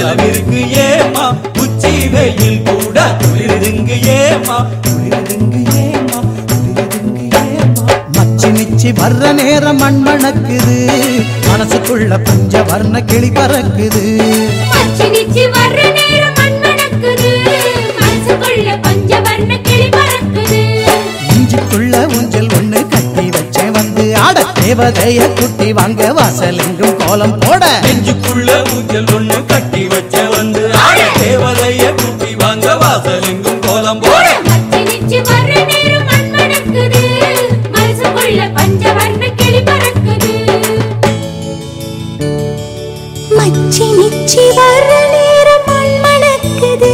நிலவிற்கு ஏமா உச்சி வெயில் கூட குளிருதுங்கு ஏமா குளிருதுங்கு ஏமா குளிருதுங்கு ஏமா மச்சி நிச்சி வர்ற நேரம் மண் மணக்குது மனசுக்குள்ள பஞ்ச வர்ண கிளி பறக்குது பச்சை நிச்சி வர்ற நேரம் மண் மணக்குது மனசுக்குள்ள பஞ்சவர்ண கிளி பறக்குது இஞ்சிக்குள்ள ஊஞ்சல் ஒண்ணு கட்டி வச்சேன் வந்து ஆட தேவதைய குட்டி வாங்க வாசல் எங்கும் கோலம் போட நெஞ்சுக்குள்ள ஊஞ்சல் ஒண்ணு கட்டி வச்ச வந்து ஆட தேவதைய கூட்டி வாங்க வாசல் எங்கும் கோலம் போட பச்சை நிச்சி வர்ற நேரம் மண் மணக்குது மனசுக்குள்ள பஞ்சவர்ண கிளி பறக்குது மச்சி நிச்சி வர்ற நேரம் மண் மணக்குது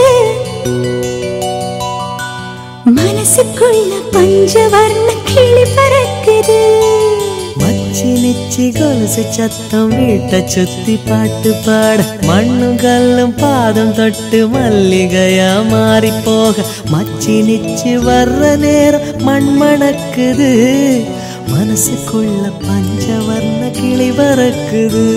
மனசுக்குள்ள பஞ்சவர்ண கிளி பறக்குது மச்சி நிச்சி கொலுசு சத்தம் வீட்டை சுத்தி பாட்டு பாட மண்ணும் கல்லும் பாதம் தொட்டு மல்லிகையா மாறி போக மச்சி நிச்சி வர்ற நேரம் மண் மணக்குது மனசுக்குள்ள பஞ்சவர்ண கிளி பறக்குது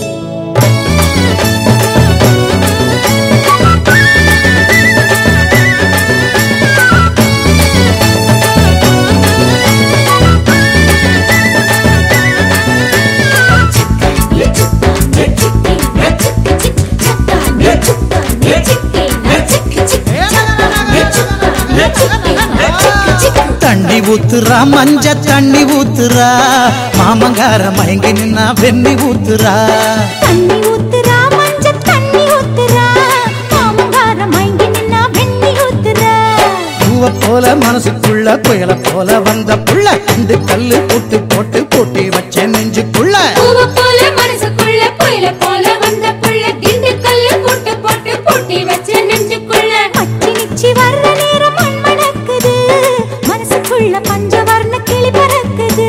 தண்ணி ஊத்துறா மஞ்ச தண்ணி ஊத்துறா மாமங்கார மயங்கி நின்னா வெண்ணி ஊத்துறா தண்ணி ஊத்துறா மஞ்ச தண்ணி ஊத்துறா மாமங்கார மயங்கி நின்னா வெண்ணி ஊத்துறா பூவ போல மனசுக்குள்ள புயல போல வந்த புள்ள இந்த கல்லு போட்டு போட்டு பூட்டி வச்ச நெஞ்சுக்குள்ள பூவ போல மனசுக்குள்ள புயல போல வந்த புள்ள திண்டுக்கல்ல கூட்டு போட்டு பூட்டி வச்ச நெஞ்சுக்குள்ள மச்சி நிச்சி வர்ற நேரம் மண் மணக்குது மனசுக்குள்ள பஞ்சவர்ண கிளி பறக்குது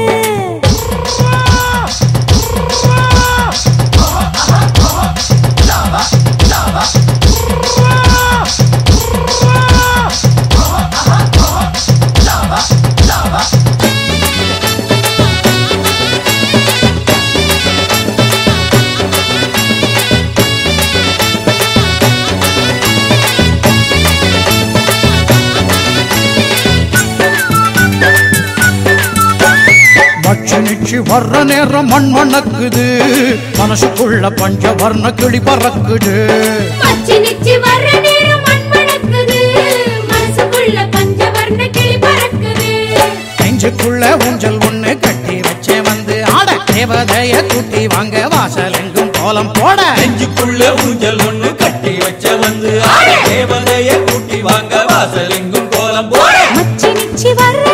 மச்சு நிச்சு வர்ற நேரம் மண் மணக்குது மனசுக்குள்ள பஞ்ச வர்ண கிளி பறக்குது மச்சி நிச்சி வர்ற நேரம் மண் மணக்குது மனசுக்குள்ள பஞ்சவர்ண கிளி பறக்குது நெஞ்சுக்குள்ள ஊஞ்சல் ஒண்ணு கட்டி வச்சே வந்து ஆட தேவதைய கூட்டி வாங்க வாசல் எங்கும் கோலம் போட நெஞ்சுக்குள்ள ஊஞ்சல் ஒண்ணு கட்டி வச்ச வந்து ஆட தேவதைய கூட்டி வாங்க வாசல் எங்கும் கோலம் போட மச்சி நிச்சி வர்ற